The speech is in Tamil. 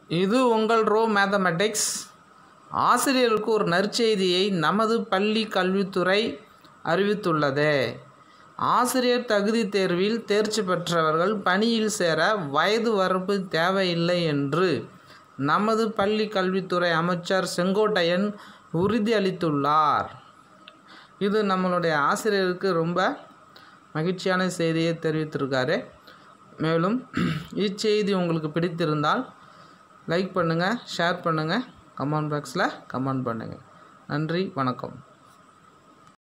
இது உங்கள் ரோ மேத்தமெட்டிக்ஸ் ஆசிரியருக்கு ஒரு நற்செய்தியை நமது பள்ளி கல்வித்துறை அறிவித்துள்ளது ஆசிரியர் தகுதி தேர்வில் தேர்ச்சி பெற்றவர்கள் பணியில் சேர வயது வரம்பு தேவையில்லை என்று நமது பள்ளி கல்வித்துறை அமைச்சர் செங்கோட்டையன் உறுதியளித்துள்ளார் இது நம்மளுடைய ஆசிரியருக்கு ரொம்ப மகிழ்ச்சியான செய்தியை தெரிவித்திருக்காரு மேலும் இச்செய்தி உங்களுக்கு பிடித்திருந்தால் லைக் பண்ணுங்கள் ஷேர் பண்ணுங்கள் கமெண்ட் பாக்ஸில் கமெண்ட் பண்ணுங்கள் நன்றி வணக்கம்